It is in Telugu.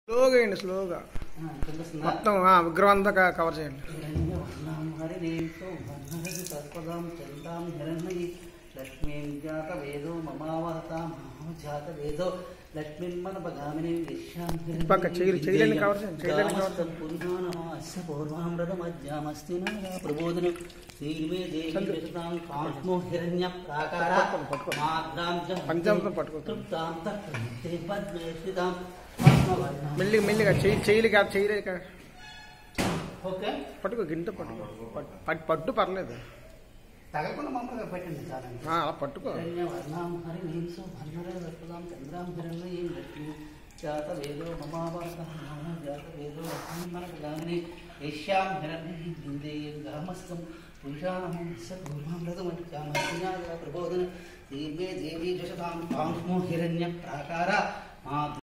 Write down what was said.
స్లోగా వేయండి స్లోగా కనిపిస్తుందా మొత్తం ఆ, విగ్రహం అంతా క- కవర్ చేయండి హిరణ్యవర్ణాం హరిణీంతో వర్ణరసి సర్పదాం చందాం హిరణ్మయి లక్ష్మీం జాత వేదో మమావహతాం అహం జాత వేదో లక్ష్మీన్మనపగామిని విశ్యాం పక్క చెయ్యి- చెయ్యిలని కవర్ చేయండి, చెయ్యిలని కవర్ చేయండి. పురుషానమో అస్య పూర్వామృతమజ్జామస్తి ప్రబోధనం శ్రీమే దేవి చంద్రు. విశతాం కాంస్మో హిరణ్య ప్రాకార పట్టుకో, పట్టుకో. మాగ్రాం చ పంచముఖం పట్టుకో. తృప్తాం తత్తే పద్మే స్థితాం పద్మవర్ణాం. మెల్లిగా మెల్లిగా చెయ్యి చెయ్యిలు కాదు చెయ్యి కాదు ఓకే పట్టుకో గింట పట్టుకో పట్టు పట్టు- పట్టు పర్లేదు తగకుండా మామూలుగా పెట్టండి చాలండి ఆ, అలా పట్టుకో హిరణ్యవర్ణాం హరిణీంసు భర్ణరే దర్పదాం చంద్రాం హిరణ్మయీం లక్ష్మీ జాత వేదో మమావాసః మమ జాత వేదో మనకగాని యశ్యాం హిరణ్మయీం హిందేయం గామస్తం పురుషాణం సూర్మామృతమటి కామస్తినాద ప్రబోధన దీర్ఘే దేవీ జషతాం కాంస్మో హిరణ్య ప్రాకార మా